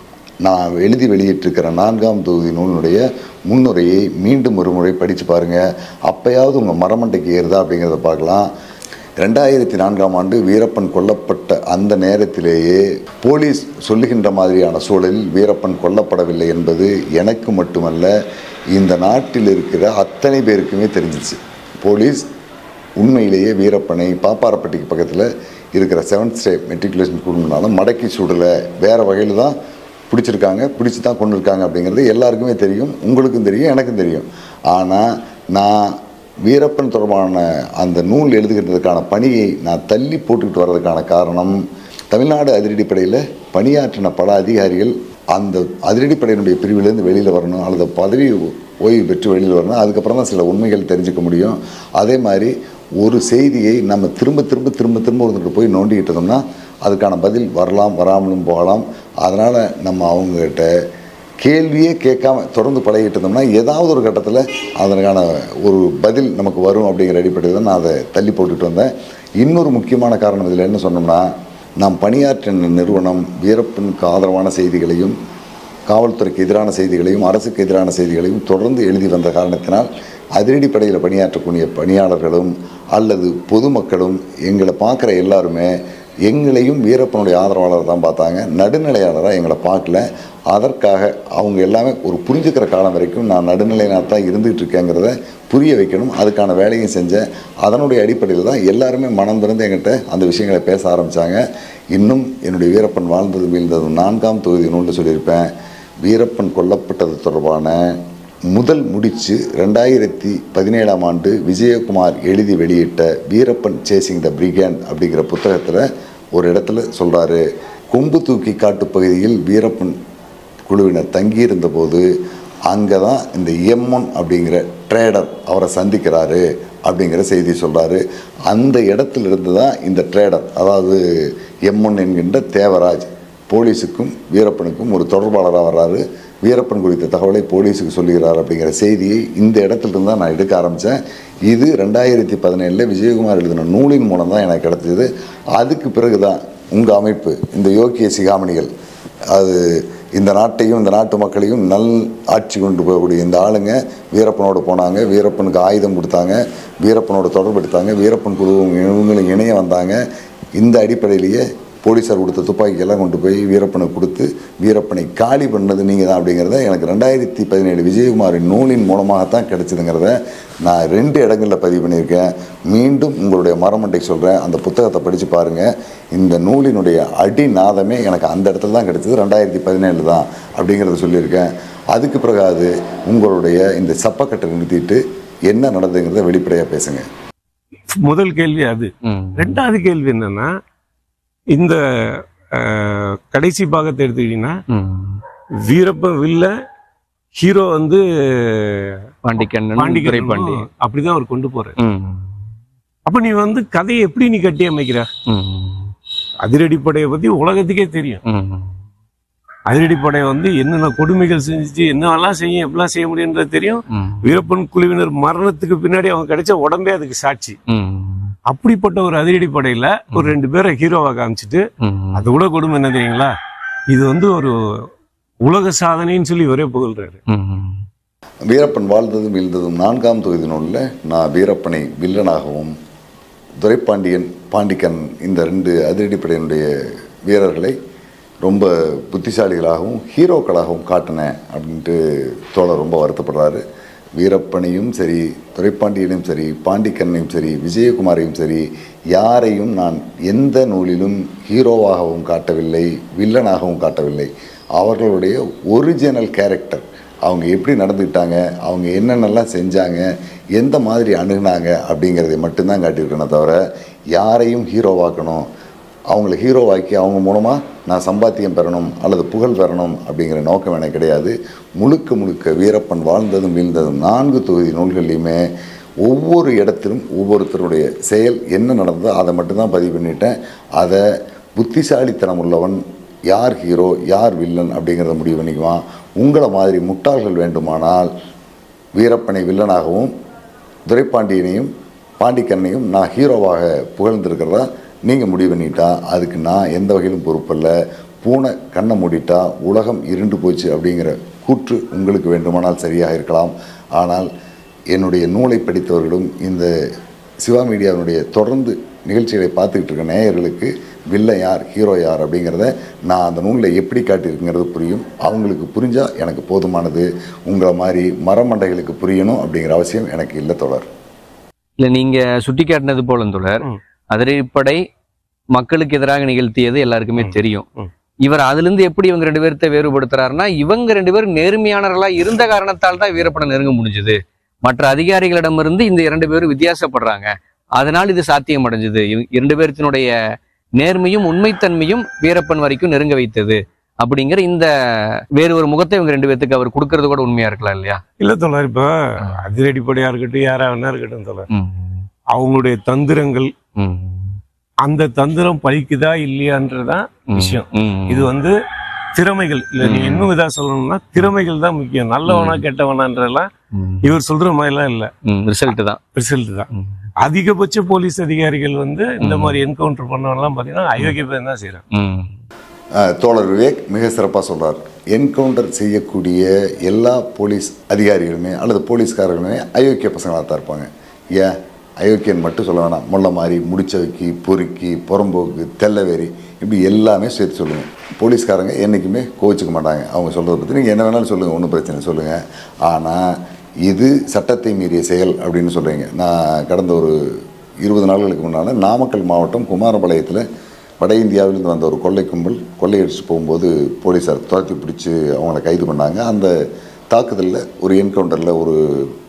நான் எழுதி வெளியிட்டிருக்கிற நான்காம் தொகுதி நூலினுடைய முன்னுரையை மீண்டும் ஒரு முறை படித்து பாருங்கள் அப்பயாவது உங்கள் மரமண்டைக்கு ஏறுதா அப்படிங்கிறத பார்க்கலாம் ரெண்டாயிரத்தி நான்காம் ஆண்டு வீரப்பன் கொல்லப்பட்ட அந்த நேரத்திலேயே போலீஸ் சொல்லுகின்ற மாதிரியான சூழலில் வீரப்பன் கொல்லப்படவில்லை என்பது எனக்கு மட்டுமல்ல இந்த நாட்டில் இருக்கிற அத்தனை பேருக்குமே தெரிஞ்சிச்சு போலீஸ் உண்மையிலேயே வீரப்பனை பாப்பாரப்பட்டிக்கு பக்கத்தில் இருக்கிற செவன்த் ஸ்டே மெட்ரிகுலேஷன் குடும்பம்னால மடக்கி சுடலை வேறு வகையில் தான் பிடிச்சிருக்காங்க பிடிச்சி தான் கொண்டு இருக்காங்க அப்படிங்கிறது எல்லாருக்குமே தெரியும் உங்களுக்கும் தெரியும் எனக்கும் தெரியும் ஆனால் நான் வீரப்பன் தொடர்பான அந்த நூல் எழுதுகிறதுக்கான பணியை நான் தள்ளி போட்டுக்கிட்டு வர்றதுக்கான காரணம் தமிழ்நாடு அதிரடிப்படையில் பணியாற்றின பல அதிகாரிகள் அந்த அதிரடிப்படையினுடைய பிரிவிலேருந்து வெளியில் வரணும் அல்லது பதவி ஓய்வு பெற்று வெளியில் வரணும் அதுக்கப்புறம் தான் சில உண்மைகள் தெரிஞ்சுக்க முடியும் அதே மாதிரி ஒரு செய்தியை நம்ம திரும்ப திரும்ப திரும்ப திரும்ப ஒருத்தர் போய் நோண்டிக்கிட்டு இருந்தோம்னா அதுக்கான பதில் வரலாம் வராமலும் போகலாம் அதனால் நம்ம அவங்ககிட்ட கேள்வியே கேட்காம தொடர்ந்து பழகிட்டு இருந்தோம்னா ஏதாவது ஒரு கட்டத்தில் அதற்கான ஒரு பதில் நமக்கு வரும் அப்படிங்கிற அடிப்படையில் தான் நான் அதை தள்ளி போட்டுட்டு வந்தேன் இன்னொரு முக்கியமான காரணம் இதில் என்ன சொன்னோம்னா நாம் பணியாற்றின நிறுவனம் வீரப்பனுக்கு ஆதரவான செய்திகளையும் காவல்துறைக்கு எதிரான செய்திகளையும் அரசுக்கு எதிரான செய்திகளையும் தொடர்ந்து எழுதி வந்த காரணத்தினால் அதிரடி படையில் பணியாற்றக்கூடிய பணியாளர்களும் அல்லது பொதுமக்களும் எங்களை பார்க்குற எல்லாருமே எங்களையும் வீரப்பனுடைய ஆதரவாளர் தான் பார்த்தாங்க நடுநிலையாளராக எங்களை பார்க்கல அதற்காக அவங்க எல்லாமே ஒரு புரிஞ்சுக்கிற காலம் வரைக்கும் நான் நடுநிலையாக தான் இருந்துகிட்டு இருக்கேங்கிறத புரிய வைக்கணும் அதுக்கான வேலையும் செஞ்சேன் அதனுடைய அடிப்படையில் தான் எல்லாருமே மனம் திறந்து என்கிட்ட அந்த விஷயங்களை பேச ஆரம்பித்தாங்க இன்னும் என்னுடைய வீரப்பன் வாழ்ந்தது வீழ்ந்தது நான்காம் தொகுதி நூலில் சொல்லியிருப்பேன் வீரப்பன் கொல்லப்பட்டது தொடர்பான முதல் முடிச்சு ரெண்டாயிரத்தி பதினேழாம் ஆண்டு விஜயகுமார் எழுதி வெளியிட்ட வீரப்பன் சேசிங் த பிரிகேண்ட் அப்படிங்கிற புத்தகத்தில் ஒரு இடத்துல சொல்கிறாரு கொம்பு தூக்கி காட்டு பகுதியில் வீரப்பன் குழுவினர் தங்கியிருந்த போது அங்கே தான் இந்த எம்ஒன் அப்படிங்கிற ட்ரேடர் அவரை சந்திக்கிறாரு அப்படிங்கிற செய்தி சொல்கிறாரு அந்த இடத்துல இருந்து தான் இந்த ட்ரேடர் அதாவது எம்ஒன் என்கின்ற தேவராஜ் போலீஸுக்கும் வீரப்பனுக்கும் ஒரு தொடர்பாளராக வர்றாரு வீரப்பன் குறித்த தகவலை போலீஸுக்கு சொல்லுகிறார் அப்படிங்கிற செய்தியை இந்த இடத்துல இருந்து தான் நான் எடுக்க ஆரம்பித்தேன் இது ரெண்டாயிரத்தி பதினேழில் விஜயகுமார் எழுதின நூலின் மூலம் தான் எனக்கு கிடச்சிது அதுக்கு பிறகு தான் உங்கள் அமைப்பு இந்த யோக்கிய சிகாமணிகள் அது இந்த நாட்டையும் இந்த நாட்டு மக்களையும் நல் ஆட்சி கொண்டு போகக்கூடிய இந்த ஆளுங்க வீரப்பனோடு போனாங்க வீரப்பனுக்கு ஆயுதம் கொடுத்தாங்க வீரப்பனோட தொடர்பு எடுத்தாங்க வீரப்பன் குழுவும் இவங்களும் இணைய வந்தாங்க இந்த அடிப்படையிலேயே போலீஸார் கொடுத்த துப்பாக்கியெல்லாம் கொண்டு போய் வீரப்பனுக்கு கொடுத்து வீரப்பனை காலி பண்ணது நீங்கள் தான் அப்படிங்கிறத எனக்கு ரெண்டாயிரத்தி பதினேழு விஜயகுமாரின் நூலின் மூலமாகத்தான் கிடைச்சதுங்கிறத நான் ரெண்டு இடங்களில் பதிவு பண்ணியிருக்கேன் மீண்டும் உங்களுடைய மரமண்டை சொல்கிறேன் அந்த புத்தகத்தை படித்து பாருங்கள் இந்த நூலினுடைய அடிநாதமே எனக்கு அந்த இடத்துல தான் கிடைச்சது ரெண்டாயிரத்தி பதினேழு தான் அப்படிங்கிறத சொல்லியிருக்கேன் அதுக்கு பிறகு அது உங்களுடைய இந்த சப்பக்கட்டை நிறுத்திட்டு என்ன நடந்ததுங்கிறத வெளிப்படையாக பேசுங்க முதல் கேள்வி அது ம். ரெண்டாவது கேள்வி என்னன்னா இந்த அஹ், கடைசி பாகத்தை எடுத்துக்கிட்டீங்கன்னா ம். வீரப்பன் வில்ல ஹீரோ வந்து பாண்டிக்கண்ணன் பாண்டிகன் துரைப்பாண்டி அப்படிதான் அவர் கொண்டு போறாரு ம். அப்ப நீ வந்து கதையை எப்படி நீ கட்டி அமைக்கிற ம். அதிரடிப்படையை பத்தி உலகத்துக்கே தெரியும் ம். அதிரடிப்படை வந்து என்னென்ன கொடுமைகள் செஞ்சுச்சு என்னெல்லாம் செய்யும் எப்படிலாம் செய்ய முடியுன்றது தெரியும் ம். வீரப்பன் குழுவினர் மரணத்துக்கு பின்னாடி அவங்க கிடைச்ச உடம்பே அதுக்கு சாட்சி ம். அப்படிப்பட்ட ஒரு அதிரடிப்படையில ஒரு ரெண்டு பேரை ஹீரோவா காமிச்சிட்டு ம். அது கூட கொடுமை என்ன தெரியுங்களா இது வந்து ஒரு உலக சாதனைன்னு சொல்லி ஒரே புகழ்றாரு ம். வீரப்பன் வாழ்ந்ததும் வீழ்ந்ததும் நான்காம் தொகுதி நூலில் நான் வீரப்பனை வில்லனாகவும் துரைப்பாண்டியன் பாண்டிக்கன் இந்த ரெண்டு அதிரடிப்படையினுடைய வீரர்களை ரொம்ப புத்திசாலிகளாகவும் ஹீரோக்களாகவும் காட்டினேன் அப்படின்ட்டு தோழர் ரொம்ப வருத்தப்படுறாரு வீரப்பனையும் சரி துரைப்பாண்டியனையும் சரி பாண்டிக்கண்ணையும் சரி விஜயகுமாரையும் சரி யாரையும் நான் எந்த நூலிலும் ஹீரோவாகவும் காட்டவில்லை வில்லனாகவும் காட்டவில்லை அவர்களுடைய ஒரிஜினல் கேரக்டர் அவங்க எப்படி நடந்துக்கிட்டாங்க அவங்க என்னென்னலாம் செஞ்சாங்க எந்த மாதிரி அணுகுனாங்க அப்படிங்கிறதை மட்டும்தான் காட்டியிருக்கேனே தவிர யாரையும் ஹீரோவாக்கணும் அவங்கள ஹீரோவாக்கி அவங்க மூலமாக நான் சம்பாத்தியம் பெறணும் அல்லது புகழ் பெறணும் அப்படிங்கிற நோக்கம் எனக்கு கிடையாது முழுக்க முழுக்க வீரப்பன் வாழ்ந்ததும் வீழ்ந்ததும் நான்கு தொகுதி நூல்கள்லையுமே ஒவ்வொரு இடத்திலும் ஒவ்வொருத்தருடைய செயல் என்ன நடந்ததோ அதை மட்டும்தான் பதிவு பண்ணிட்டேன் அதை புத்திசாலித்தனம் உள்ளவன் யார் ஹீரோ யார் வில்லன் அப்படிங்கிறத முடிவு பண்ணிக்குவான் உங்களை மாதிரி முட்டாள்கள் வேண்டுமானால் வீரப்பனை வில்லனாகவும் துரைப்பாண்டியனையும் பாண்டிக்கண்ணையும் நான் ஹீரோவாக புகழ்ந்திருக்கிறதா நீங்கள் முடிவு பண்ணிட்டா அதுக்கு நான் எந்த வகையிலும் பொறுப்பல்ல பூனை கண்ணை மூடிட்டா உலகம் இருண்டு போச்சு அப்படிங்கிற கூற்று உங்களுக்கு வேண்டுமானால் சரியாக இருக்கலாம் ஆனால் என்னுடைய நூலை படித்தவர்களும் இந்த சிவா மீடியாவினுடைய தொடர்ந்து நிகழ்ச்சிகளை பார்த்துக்கிட்டு இருக்க நேயர்களுக்கு வில்லன் யார் ஹீரோ யார் அப்படிங்கிறத நான் அந்த நூலில் எப்படி காட்டியிருக்குங்கிறது புரியும் அவங்களுக்கு புரிஞ்சால் எனக்கு போதுமானது உங்களை மாதிரி மரமண்டைகளுக்கு புரியணும் அப்படிங்கிற அவசியம் எனக்கு இல்லை தொடர் இல்ல நீங்க சுட்டி காட்டினது போல தோழர் ம். அதிரடிப்படை மக்களுக்கு எதிராக நிகழ்த்தியது எல்லாருக்குமே ம். தெரியும். தெரியும் இவர் அதுல இருந்து எப்படி இவங்க ரெண்டு பேர்த்த வேறுபடுத்துறாருன்னா இவங்க ரெண்டு பேரும் நேர்மையானவர்களா இருந்த காரணத்தால் தான் வீரப்படம் நெருங்க முடிஞ்சது மற்ற அதிகாரிகளிடமிருந்து இந்த இரண்டு பேரும் வித்தியாசப்படுறாங்க அதனால் இது சாத்தியம் அடைஞ்சது இவ- இரண்டு பேர்த்தினுடைய நேர்மையும் உண்மைத்தன்மையும் வீரப்பன் வரைக்கும் நெருங்க வைத்தது அப்படிங்கிற இந்த வேறு ஒரு முகத்தை இவங்க ரெண்டு பேர்த்துக்கு அவர் கொடுக்கறது கூட உண்மையா இருக்கலாம் இல்லையா இல்ல தோழர் இப்ப அதிரடிப்படையா இருக்கட்டும் யாரா வேணா இருக்கட்டும் தோழர் ம். அவங்களுடைய தந்திரங்கள் ம். அந்த தந்திரம் பலிக்குதா இல்லையான்றதான் ம். விஷயம் ம். இது வந்து திறமைகள் இல்ல நீ ம். இன்னும் இதா சொல்லணும்னா திறமைகள் தான் முக்கியம் நல்லவனா கெட்டவனான்றதெல்லாம் ம். இவர் சொல்ற மாதிரிலாம் இல்ல ம். ரிசல்ட் தான் ரிசல்ட் தான் ம். அதிகபட்ச போலீஸ் அதிகாரிகள் வந்து இந்த ம். மாதிரி என்கவுண்டர் பண்ணவெல்லாம் பாத்தீங்கன்னா அயோக்கிய பேர் தான் செய்யறாங்க ம். அஹ், தோழர் விவேக் மிக சிறப்பாக சொல்றார் என்கவுண்டர் செய்யக்கூடிய எல்லா போலீஸ் அதிகாரிகளுமே அல்லது போலீஸ்காரர்களுமே அயோக்கிய பசங்களாக தான் இருப்பாங்க ஏன் அயோக்கியன் மட்டும் சொல்ல வேணாம் முள்ள மாதிரி முடிச்சவைக்கி பொறுக்கி புறம்போக்கு தெல்லவேரி இப்படி எல்லாமே சேர்த்து சொல்லுங்கள் போலீஸ்காரங்க என்றைக்குமே கோச்சிக்க மாட்டாங்க அவங்க சொல்கிறத பற்றி நீங்கள் என்ன வேணாலும் சொல்லுங்கள் ஒன்றும் பிரச்சனை சொல்லுங்கள் ஆனால் இது சட்டத்தை மீறிய செயல் அப்படின்னு சொல்கிறீங்க நான் கடந்த ஒரு இருபது நாட்களுக்கு முன்னால் நாமக்கல் மாவட்டம் குமாரபாளையத்தில் வட இந்தியாவிலிருந்து வந்த ஒரு கொள்ளை கும்பல் கொள்ளையடிச்சு போகும்போது போலீஸார் துரத்தி பிடிச்சி அவங்கள கைது பண்ணாங்க அந்த தாக்குதலில் ஒரு என்கவுண்டரில் ஒரு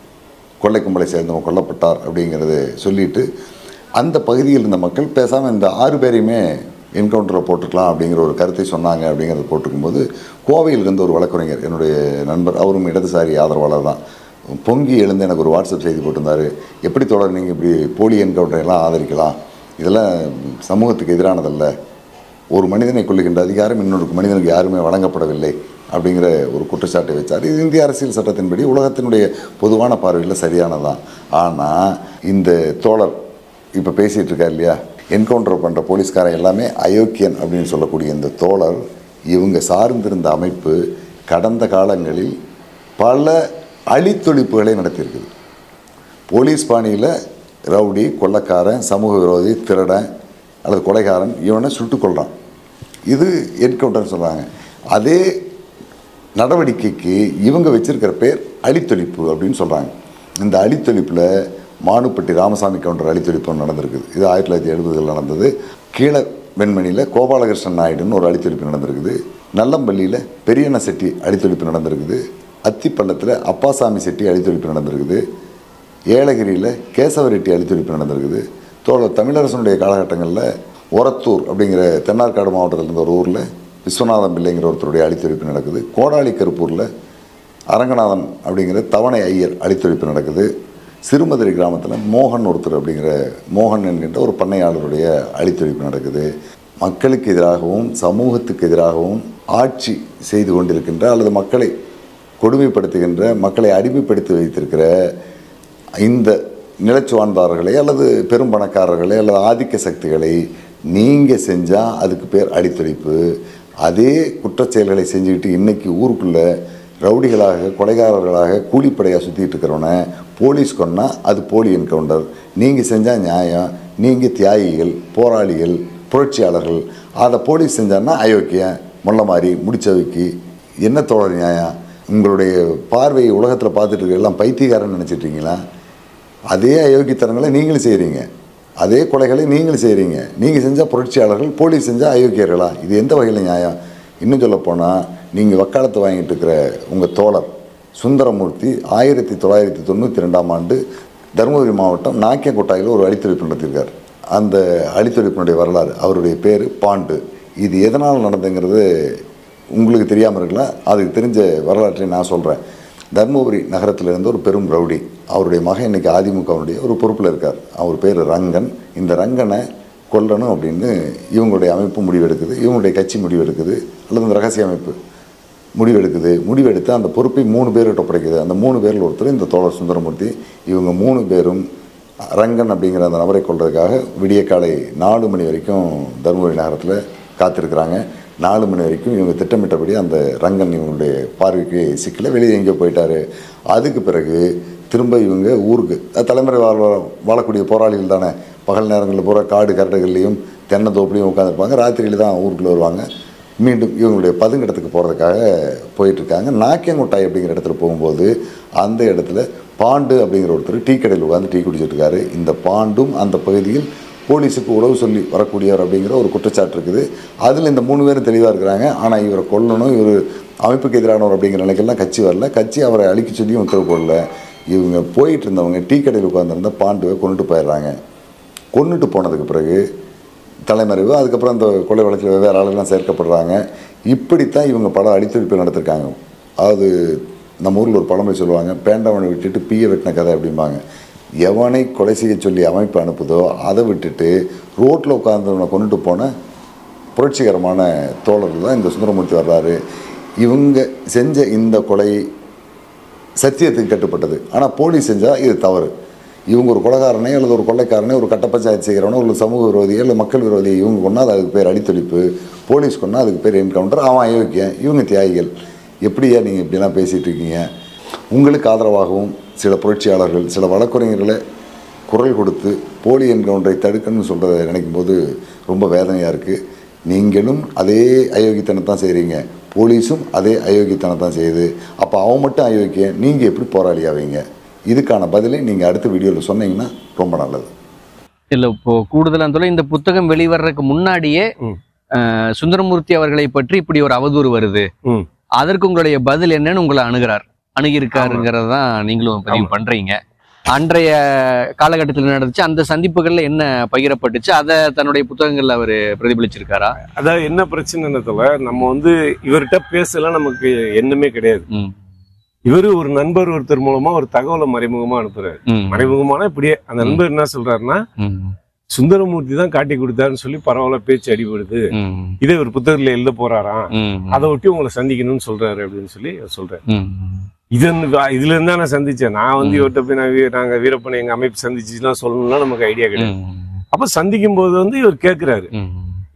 கொள்ளை கும்பலை சேர்ந்தவங்க கொல்லப்பட்டார் அப்படிங்கிறத சொல்லிட்டு அந்த பகுதியில் இருந்த மக்கள் பேசாமல் இந்த ஆறு பேரையுமே என்கவுண்டரை போட்டுக்கலாம் அப்படிங்கிற ஒரு கருத்தை சொன்னாங்க அப்படிங்கிறத போட்டுக்கும்போது கோவையில் இருந்த ஒரு வழக்கறிஞர் என்னுடைய நண்பர் அவரும் இடதுசாரி ஆதரவாளர் தான் பொங்கி எழுந்து எனக்கு ஒரு வாட்ஸ்அப் செய்தி போட்டிருந்தாரு எப்படி தொடர் நீங்கள் இப்படி போலி என்கவுண்டரை எல்லாம் ஆதரிக்கலாம் இதெல்லாம் சமூகத்துக்கு எதிரானதல்ல ஒரு மனிதனை கொள்ளுகின்ற அதிகாரம் இன்னொரு மனிதனுக்கு யாருமே வழங்கப்படவில்லை அப்படிங்கிற ஒரு குற்றச்சாட்டை வச்சார் இது இந்திய அரசியல் சட்டத்தின்படி உலகத்தினுடைய பொதுவான பார்வையில் சரியானதான் ஆனால் இந்த தோழர் இப்போ பேசிகிட்டு இருக்கார் இல்லையா என்கவுண்டர் பண்ணுற போலீஸ்காரன் எல்லாமே அயோக்கியன் அப்படின்னு சொல்லக்கூடிய இந்த தோழர் இவங்க சார்ந்திருந்த அமைப்பு கடந்த காலங்களில் பல அழித்தொழிப்புகளை நடத்தியிருக்குது போலீஸ் பாணியில் ரவுடி கொள்ளக்காரன் சமூக விரோதி திருடன் அல்லது கொலைகாரன் இவனை சுட்டுக் கொள்றான் இது என்கவுண்டர்னு சொல்கிறாங்க அதே நடவடிக்கைக்கு இவங்க வச்சிருக்கிற பேர் அழித்தொழிப்பு அப்படின்னு சொல்கிறாங்க இந்த அழித்தொழிப்பில் மானுப்பட்டி ராமசாமி கவுண்டர் அழித்தொழிப்பு ஒண்ணு நடந்திருக்குது இது ஆயிரத்தி தொள்ளாயிரத்தி எழுபதுகளில் நடந்தது கீழே வெண்மணியில் கோபாலகிருஷ்ணன் நாயுடுன்னு ஒரு அழித்தொழிப்பு நடந்திருக்குது நல்லம்பள்ளியில் பெரியண்ண செட்டி அழித்தொழிப்பு நடந்திருக்குது அத்திப்பள்ளத்தில் அப்பாசாமி செட்டி அழித்தொழிப்பு நடந்திருக்குது ஏலகிரியில் கேசவ ரெட்டி அழித்தொழிப்பு நடந்திருக்குது தோழர் தமிழரசனுடைய காலகட்டங்களில் ஒரத்தூர் அப்படிங்கிற தென்னார்காடு மாவட்டத்தில் இருந்த ஒரு ஊரில் விஸ்வநாதன் பிள்ளைங்கிற ஒருத்தருடைய அழித்தொழிப்பு நடக்குது கோடாளி கருப்பூரில் அரங்கநாதன் அப்படிங்கிற தவணை ஐயர் அழித்தொழிப்பு நடக்குது சிறுமதுரை கிராமத்தில் மோகன் ஒருத்தர் அப்படிங்கிற மோகன் என்கின்ற ஒரு பண்ணையாளருடைய அழித்தொழிப்பு நடக்குது மக்களுக்கு எதிராகவும் சமூகத்துக்கு எதிராகவும் ஆட்சி செய்து கொண்டிருக்கின்ற அல்லது மக்களை கொடுமைப்படுத்துகின்ற மக்களை அடிமைப்படுத்தி வைத்திருக்கிற இந்த நிலச்சுவாழ்ந்தார்களை அல்லது பெரும் பணக்காரர்களை அல்லது ஆதிக்க சக்திகளை நீங்கள் செஞ்சால் அதுக்கு பேர் அடித்தொழிப்பு அதே குற்றச் செயல்களை செஞ்சுக்கிட்டு இன்னைக்கு ஊருக்குள்ளே ரவுடிகளாக கொலைகாரர்களாக கூலிப்படையாக சுற்றிட்டு இருக்கிறவனை போலீஸ் கொன்னா அது போலி என்கவுண்டர் நீங்கள் செஞ்சால் நியாயம் நீங்கள் தியாகிகள் போராளிகள் புரட்சியாளர்கள் அதை போலீஸ் செஞ்சான்னா அயோக்கியன் முள்ள மாதிரி முடிச்சவைக்கு என்ன தோழர் நியாயம் உங்களுடைய பார்வையை உலகத்தில் பார்த்துட்டு இருக்க எல்லாம் பைத்தியக்காரன் நினச்சிட்ருக்கீங்களா அதே அயோக்கியத்தனங்களை நீங்களும் செய்கிறீங்க அதே கொலைகளை நீங்களும் செய்கிறீங்க நீங்கள் செஞ்சால் புரட்சியாளர்கள் போலீஸ் செஞ்சால் அயோக்கியர்களா இது எந்த வகையில் நியாயம் இன்னும் சொல்லப்போனால் நீங்கள் வக்காலத்து வாங்கிட்டு இருக்கிற உங்கள் தோழர் சுந்தரமூர்த்தி ஆயிரத்தி தொள்ளாயிரத்தி தொண்ணூற்றி ரெண்டாம் ஆண்டு தருமபுரி மாவட்டம் நாக்கியக்கோட்டாயில் ஒரு அழித்தொழிப்பு நடத்தியிருக்கார் அந்த அழித்தொழிப்பினுடைய வரலாறு அவருடைய பேர் பாண்டு இது எதனால் நடந்துங்கிறது உங்களுக்கு தெரியாமல் இருக்கலாம் அதுக்கு தெரிஞ்ச வரலாற்றை நான் சொல்கிறேன் தருமபுரி நகரத்தில் இருந்த ஒரு பெரும் ரவுடி அவருடைய மகன் இன்னைக்கு அதிமுகவுடைய ஒரு பொறுப்பில் இருக்கார் அவர் பேர் ரங்கன் இந்த ரங்கனை கொல்லணும் அப்படின்னு இவங்களுடைய அமைப்பு முடிவெடுக்குது இவங்களுடைய கட்சி முடிவெடுக்குது அல்லது இந்த ரகசிய அமைப்பு முடிவெடுக்குது முடிவெடுத்து அந்த பொறுப்பை மூணு பேர்கிட்ட ஒப்படைக்குது அந்த மூணு பேரில் ஒருத்தர் இந்த தோழர் சுந்தரமூர்த்தி இவங்க மூணு பேரும் ரங்கன் அப்படிங்கிற அந்த நபரை கொள்றதுக்காக விடிய காலை நாலு மணி வரைக்கும் தருமபுரி நகரத்தில் காத்திருக்கிறாங்க நாலு மணி வரைக்கும் இவங்க திட்டமிட்டபடி அந்த ரங்கன் இவங்களுடைய பார்வைக்கு சிக்கல வெளியே எங்கேயோ போயிட்டாரு அதுக்கு பிறகு திரும்ப இவங்க ஊருக்கு அது தலைமுறை வாழ வாழக்கூடிய போராளிகள் தானே பகல் நேரங்களில் பூரா காடு கரடுகள்லையும் தென்னந்தோப்புலையும் உட்காந்துருப்பாங்க ராத்திரியில் தான் ஊருக்குள்ளே வருவாங்க மீண்டும் இவங்களுடைய பதுங்கிடத்துக்கு போகிறதுக்காக போயிட்டுருக்காங்க நாக்கியங்குட்டாய் அப்படிங்கிற இடத்துல போகும்போது அந்த இடத்துல பாண்டு அப்படிங்கிற ஒருத்தர் டீ கடையில் உட்காந்து டீ குடிச்சிட்டு இருக்காரு இந்த பாண்டும் அந்த பகுதியில் போலீஸுக்கு உளவு சொல்லி வரக்கூடியவர் அப்படிங்கிற ஒரு குற்றச்சாட்டு இருக்குது அதில் இந்த மூணு பேரும் தெளிவாக இருக்கிறாங்க ஆனால் இவரை கொல்லணும் இவர் அமைப்புக்கு எதிரானவர் அப்படிங்கிற நிலைக்கெல்லாம் கட்சி வரல கட்சி அவரை அழிக்க சொல்லியும் உத்தரவு போடல இவங்க போயிட்டு இருந்தவங்க டீ கடையில் உட்காந்துருந்த பாண்டுவை கொண்டுட்டு போயிடுறாங்க கொண்டுட்டு போனதுக்கு பிறகு தலைமறைவு அதுக்கப்புறம் அந்த கொலை வழக்கில் வெவ்வேறு ஆளுகள்லாம் சேர்க்கப்படுறாங்க இப்படித்தான் இவங்க பல அடித்தொழிப்பு நடத்திருக்காங்க அதாவது நம்ம ஊரில் ஒரு பழமொழி சொல்லுவாங்க பேண்டவனை விட்டுட்டு பீய வெட்டின கதை அப்படிம்பாங்க எவனை கொலை செய்ய சொல்லி அமைப்பு அனுப்புதோ அதை விட்டுட்டு ரோட்டில் உட்கார்ந்தவனை கொண்டுட்டு போன புரட்சிகரமான தோழர்கள் தான் இந்த சுந்தரமூர்த்தி வர்றாரு இவங்க செஞ்ச இந்த கொலை சத்தியத்துக்கு கட்டுப்பட்டது ஆனால் போலீஸ் செஞ்சால் இது தவறு இவங்க ஒரு கொலைகாரனே அல்லது ஒரு கொள்ளைக்காரனே ஒரு கட்ட பஞ்சாயத்து செய்கிறவனோ ஒரு சமூக விரோதியோ இல்லை மக்கள் விரோதியை இவங்க கொண்டா அதுக்கு பேர் அடித்தொழிப்பு போலீஸ் கொண்டா அதுக்கு பேர் என்கவுண்டர் அவன் அயோக்கியன் இவங்க தியாகிகள் எப்படியா நீங்கள் இப்படிலாம் பேசிகிட்டு இருக்கீங்க உங்களுக்கு ஆதரவாகவும் சில புரட்சியாளர்கள் சில வழக்குரைஞர்களை குரல் கொடுத்து போலி என்கவுண்டரை தடுக்கணும்னு சொல்கிறத நினைக்கும் போது ரொம்ப வேதனையாக இருக்குது நீங்களும் அதே அயோக்கியத்தனத்தான் செய்கிறீங்க போலீஸும் அதே அயோக்கியத்தனத்தான் செய்யுது அப்போ அவன் மட்டும் அயோக்கியன் நீங்கள் எப்படி போராளி ஆவீங்க இதுக்கான பதிலை நீங்கள் அடுத்த வீடியோவில் சொன்னீங்கன்னா ரொம்ப நல்லது இல்ல இப்போ கூடுதலா சொல்ல இந்த புத்தகம் வெளிவர்றதுக்கு முன்னாடியே ம். அஹ், சுந்தரமூர்த்தி அவர்களை பற்றி இப்படி ஒரு அவதூறு வருது ம். அதற்கு உங்களுடைய பதில் என்னன்னு உங்களை அணுகிறார் அணுகியிருக்காருங்கிறத தான் நீங்களும் பதிவு ஆமா. பண்றீங்க அன்றைய காலகட்டத்தில் நடந்துச்சு அந்த சந்திப்புகள்ல என்ன பகிரப்பட்டுச்சு அதை தன்னுடைய புத்தகங்கள்ல அவர் பிரதிபலிச்சிருக்காரா அதாவது என்ன பிரச்சனைன்றதுல நம்ம வந்து இவர்கிட்ட பேசலாம் நமக்கு எண்ணமே கிடையாது ம். இவரு ஒரு நண்பர் ஒருத்தர் மூலமா ஒரு தகவலை மறைமுகமா அனுப்புறாரு ம். மறைமுகமான இப்படியே அந்த நண்பர் என்ன சொல்றாருன்னா ம். சுந்தரமூர்த்தி தான் காட்டி கொடுத்தாருன்னு சொல்லி பரவாயில்ல பேச்சு அடிபடுது ம். இதே ஒரு புத்தகத்துல எழுத போறாராம் ம். அதை ஒட்டி உங்களை சந்திக்கணும்னு சொல்றாரு அப்படின்னு சொல்லி அவர் சொல்றாரு ம். இது வந்து- இதுல இருந்தா நான் சந்திச்சேன் நான் வந்து ம். இவர்கிட்ட போய் நான் வீ- நாங்க வீரப்பனை எங்க அமைப்பு சந்திச்சுலாம் சொல்லணும்னா நமக்கு ஐடியா கிடையாது ம். அப்ப சந்திக்கும் போது வந்து இவர் கேக்குறாரு ம்.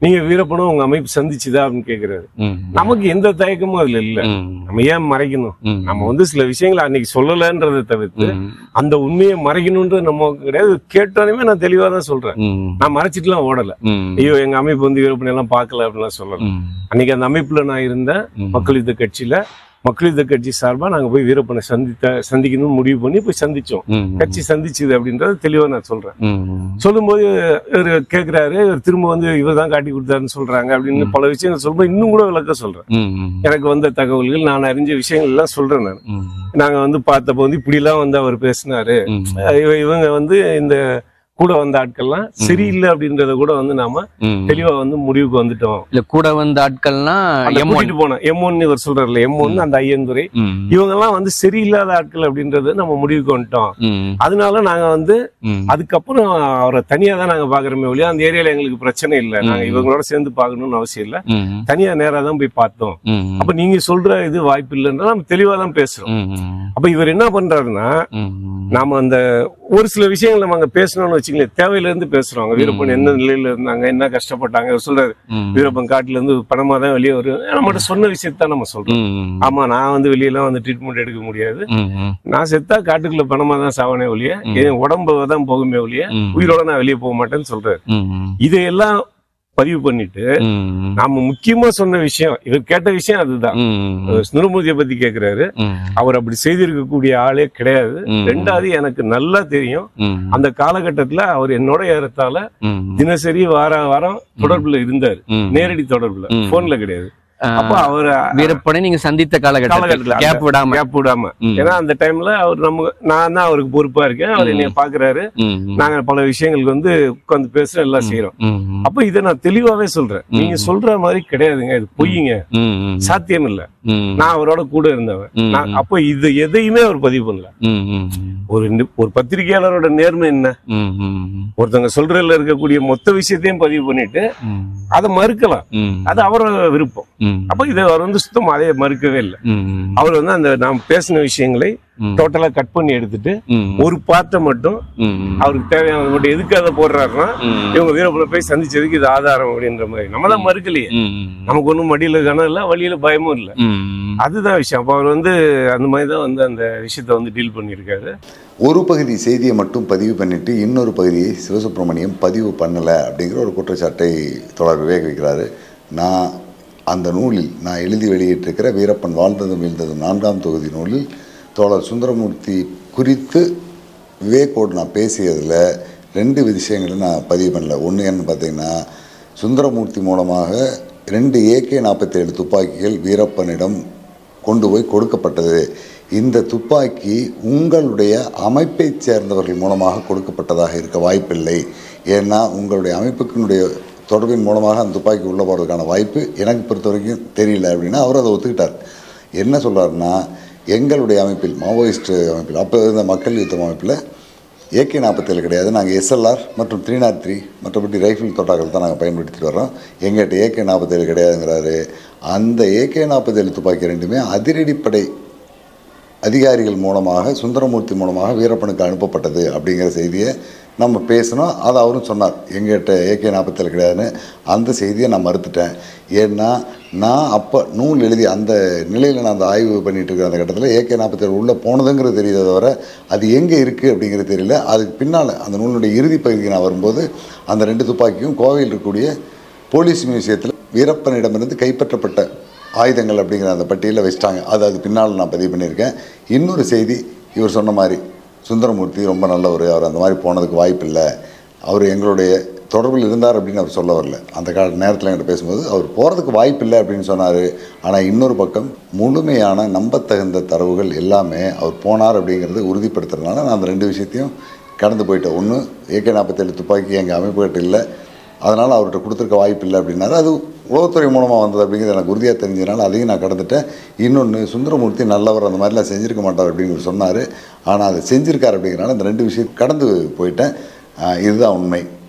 நீங்க வீரப்பனும் உங்க அமைப்பு சந்திச்சுதா அப்படின்னு கேக்குறாரு ம். நமக்கு எந்த தயக்கமும் அதுல இல்ல ம். நம்ம ஏன் மறைக்கணும் ம். நம்ம வந்து சில விஷயங்களை அன்னைக்கு சொல்லலன்றதை தவிர்த்து ம். அந்த உண்மையை மறைக்கணும்ன்றது நம்ம கிடையாது கேட்டாலுமே நான் தெளிவா தான் சொல்றேன் ம். நான் மறைச்சிட்டுலாம் ஓடல ம். ஐயோ எங்க அமைப்பு வந்து வீரப்பன் எல்லாம் பார்க்கல அப்படின்லாம் சொல்லல ம். அன்னைக்கு அந்த அமைப்புல நான் இருந்தேன் ம். மக்கள் யுத்த கட்சியில மக்கள் யுத்த கட்சி சார்பா நாங்க போய் வீரப்பனை சந்தித்த சந்திக்கணும்னு முடிவு பண்ணி போய் சந்திச்சோம் ம். கட்சி சந்திச்சுது அப்படின்றத தெளிவா நான் சொல்றேன் ம். சொல்லும்போது இவர் கேக்குறாரு இவர் திரும்ப வந்து இவர் தான் காட்டி கொடுத்தாருன்னு சொல்றாங்க அப்படின்னு பல விஷயங்கள் சொல்லும்போது இன்னும் கூட விளக்க சொல்றேன் ம். எனக்கு வந்த தகவல்கள் நான் அறிஞ்ச விஷயங்கள் எல்லாம் சொல்றேன் நான் ம். நாங்க வந்து பார்த்தப்போ வந்து இப்படி எல்லாம் வந்து அவர் பேசினாரு ம். இவ- இவங்க வந்து இந்த கூட வந்த ஆட்கள்லாம் சரியில்லை அப்படின்றத கூட வந்து நாம ம். தெளிவா வந்து முடிவுக்கு வந்துட்டோம் இல்ல கூட வந்த ஆட்கள்னா அந்த எம் ஒன் கூட்டிட்டு போனோம் எம் ஒன் இவர் சொல்றாருல எம் ஒன் அந்த ஐயந்துரை ம். இவங்க எல்லாம் வந்து சரியில்லாத ஆட்கள் அப்படின்றது நம்ம முடிவுக்கு வந்துட்டோம் ம். அதனால நாங்க வந்து ம். அதுக்கப்புறம் அவரை தனியா தான் நாங்க பாக்குறோமே ஒழிய அந்த ஏரியால எங்களுக்கு பிரச்சனை இல்லை நாங்க ம். இவங்களோட சேர்ந்து பார்க்கணும்னு அவசியம் இல்ல ம். தனியா நேரா தான் போய் பார்த்தோம் ம். அப்ப நீங்க சொல்ற இது வாய்ப்பு இல்லைன்னா நம்ம தெளிவா தான் பேசுறோம் ம். ம். அப்ப இவர் என்ன பண்றாருன்னா ம். நாம அந்த ஒரு சில விஷயங்கள் நம்ம அங்க பேசணும்னு வச்சுங்களேன் தேவையில இருந்து பேசுறோம் அங்க வீரப்பன் என்ன நிலையில இருந்தாங்க என்ன கஷ்டப்பட்டாங்க அவர் சொல்றாரு ம். வீரப்பன் காட்டுல இருந்து பணமா தான் வெளியே வரும் நம்மகிட்ட சொன்ன விஷயத்தான் நம்ம சொல்றோம் ம். ஆமா நான் வந்து வெளியெல்லாம் வந்து ட்ரீட்மெண்ட் எடுக்க முடியாது ம். ம். நான் செத்தா காட்டுக்குள்ள பணமா தான் சாவனே ஒழிய என் உடம்பு தான் போகுமே ஒழிய ம். உயிரோட நான் வெளியே போக மாட்டேன்னு சொல்றாரு ம். இதையெல்லாம் பதிவு பண்ணிட்டு ம். நாம முக்கியமா சொன்ன விஷயம் இவர் கேட்ட விஷயம் அதுதான் ம். சுந்தரமூர்த்தியை பத்தி கேக்குறாரு ம். அவர் அப்படி செய்திருக்கக்கூடிய ஆளே கிடையாது ம். ரெண்டாவது எனக்கு நல்லா தெரியும் ம். அந்த காலகட்டத்துல அவர் என்னோட ஏறத்தால ம். தினசரி வார வாரம் தொடர்புல இருந்தாரு ம். நேரடி தொடர்புல ம். போன்ல கிடையாது ஆ, அப்ப அவர் வீரப்பனை நீங்க சந்தித்த காலகட்டத்தில் காலகட்டத்துல கேப் விடாம கேப் விடாம ம். ஏன்னா அந்த டைம்ல அவர் நம்ம நான் தான் அவருக்கு பொறுப்பா இருக்கேன் அவர் ம். என்னைய பாக்குறாரு ம். நாங்க பல விஷயங்களுக்கு வந்து உட்கார்ந்து பேசுறோம் எல்லாம் செய்யறோம் ம். அப்ப இதை நான் தெளிவாவே சொல்றேன் நீங்க சொல்ற மாதிரி கிடையாதுங்க இது பொய்யுங்க ம். ம். சாத்தியம் இல்ல ம். நான் அவரோட கூட இருந்தவன் ம். நான் அப்ப இது எதையுமே அவர் பதிவு பண்ணல ம். ம். ஒரு நி- ஒரு பத்திரிகையாளரோட நேர்மை என்ன ம். ம். ஒருத்தவங்க சொல்றதுல இருக்கக்கூடிய மொத்த விஷயத்தையும் பதிவு பண்ணிட்டு ம். அதை மறுக்கலாம் ம். அது அவரோட விருப்பம் ம். அப்ப இதை அவர் வந்து சுத்தமா அதே மறுக்கவே இல்லை ம். அவர் வந்து அந்த நாம் பேசின விஷயங்களை ம். டோட்டலா கட் பண்ணி எடுத்துட்டு ம். ஒரு பார்ட்டை மட்டும் ம். அவருக்கு தேவையானது மட்டும் எதுக்கு அதை போடுறாருன்னா ம். இவங்க வீரப்புல போய் சந்திச்சதுக்கு இது ஆதாரம் அப்படின்ற மாதிரி நம்ம தான் மறுக்கலையே ம். நமக்கு ஒன்றும் மடியில கனம் இல்லை வழியில பயமும் இல்லை ம். அதுதான் விஷயம் அப்போ அவர் வந்து அந்த மாதிரி தான் வந்து அந்த விஷயத்த வந்து டீல் பண்ணியிருக்காரு ஒரு பகுதி செய்தியை மட்டும் பதிவு பண்ணிட்டு இன்னொரு பகுதியை சிவசுப்பிரமணியம் பதிவு பண்ணலை அப்படிங்கிற ஒரு குற்றச்சாட்டை தொடர் விவேக் வைக்கிறாரு நான் அந்த நூலில் நான் எழுதி வெளியிட்டிருக்கிற வீரப்பன் வாழ்ந்ததும் வீழ்ந்ததும் நான்காம் தொகுதி நூலில் தோழர் சுந்தரமூர்த்தி குறித்து விவேக்கோடு நான் பேசியதில் ரெண்டு விஷயங்களை நான் பதிவு பண்ணல ஒன்று என்னன்னு பார்த்தீங்கன்னா சுந்தரமூர்த்தி மூலமாக ரெண்டு ஏகே நாற்பத்தேழு துப்பாக்கிகள் வீரப்பனிடம் கொண்டு போய் கொடுக்கப்பட்டது இந்த துப்பாக்கி உங்களுடைய அமைப்பைச் சேர்ந்தவர்கள் மூலமாக கொடுக்கப்பட்டதாக இருக்க வாய்ப்பில்லை ஏன்னா உங்களுடைய அமைப்புக்கினுடைய தொடர்பின் மூலமாக அந்த துப்பாக்கி உள்ளே போகிறதுக்கான வாய்ப்பு எனக்கு பொறுத்த வரைக்கும் தெரியல அப்படின்னா அவர் அதை ஒத்துக்கிட்டார் என்ன சொல்றாருன்னா எங்களுடைய அமைப்பில் மாவோயிஸ்ட் அமைப்பில் அப்போ இருந்த மக்கள் யுத்தம் அமைப்பில் ஏகே நாற்பத்தேழு கிடையாது நாங்கள் எஸ்எல்ஆர் மற்றும் த்ரீ நாட் த்ரீ மற்றபடி ரைஃபிள் தோட்டாக்கள் தான் நாங்கள் பயன்படுத்திட்டு வர்றோம் எங்கள்கிட்ட ஏகே நாற்பத்தேழு கிடையாதுங்கிறாரு அந்த ஏகே நாற்பத்தேழு துப்பாக்கி ரெண்டுமே அதிரடிப்படை அதிகாரிகள் மூலமாக சுந்தரமூர்த்தி மூலமாக வீரப்பனுக்கு அனுப்பப்பட்டது அப்படிங்கிற செய்தியை நம்ம பேசினோம் அதை அவரும் சொன்னார் எங்கிட்ட ஏகே நாற்பத்தேழு கிடையாதுன்னு அந்த செய்தியை நான் மறுத்துட்டேன் ஏன்னா நான் அப்போ நூல் எழுதி அந்த நிலையில் நான் அந்த ஆய்வு பண்ணிட்டு இருக்கிற அந்த கட்டத்தில் ஏகே நாற்பத்தேழு உள்ளே போனதுங்கிறது தெரியுதே தவிர அது எங்கே இருக்குது அப்படிங்கிறது தெரியல அதுக்கு பின்னால் அந்த நூலுடைய இறுதி பகுதிக்கு நான் வரும்போது அந்த ரெண்டு துப்பாக்கியும் கோவையில் இருக்கக்கூடிய போலீஸ் மியூசியத்தில் வீரப்பனிடமிருந்து கைப்பற்றப்பட்ட ஆயுதங்கள் அப்படிங்கிற அந்த பட்டியலில் வச்சிட்டாங்க அது அது பின்னால் நான் பதிவு பண்ணியிருக்கேன் இன்னொரு செய்தி இவர் சொன்ன மாதிரி சுந்தரமூர்த்தி ரொம்ப நல்லவர் அவர் அந்த மாதிரி போனதுக்கு வாய்ப்பு இல்லை அவர் எங்களுடைய தொடர்பில் இருந்தார் அப்படின்னு அவர் சொல்ல வரல அந்த கால நேரத்தில் என்கிட்ட பேசும்போது அவர் போகிறதுக்கு வாய்ப்பு இல்லை அப்படின்னு சொன்னார் ஆனால் இன்னொரு பக்கம் முழுமையான நம்பத்தகுந்த தரவுகள் எல்லாமே அவர் போனார் அப்படிங்கிறத உறுதிப்படுத்துறதுனால நான் அந்த ரெண்டு விஷயத்தையும் கடந்து போயிட்டேன் ஒன்று ஏகே நாற்பத்தேழு துப்பாக்கி எங்கள் அமைப்புகிட்ட இல்லை அதனால் அவர்கிட்ட கொடுத்துருக்க வாய்ப்பு இல்லை அப்படின்னாரு அது உளவுத்துறை மூலமாக வந்தது அப்படிங்கிறது எனக்கு உறுதியாக தெரிஞ்சதுனால அதையும் நான் கடந்துட்டேன் இன்னொன்று சுந்தரமூர்த்தி நல்லவர் அந்த மாதிரிலாம் செஞ்சிருக்க மாட்டார் அப்படின்னு இவர் சொன்னார் ஆனால் அதை செஞ்சிருக்கார் அப்படிங்கிறனால இந்த ரெண்டு விஷயம் கடந்து போயிட்டேன் ஆஹ் இதுதான் உண்மை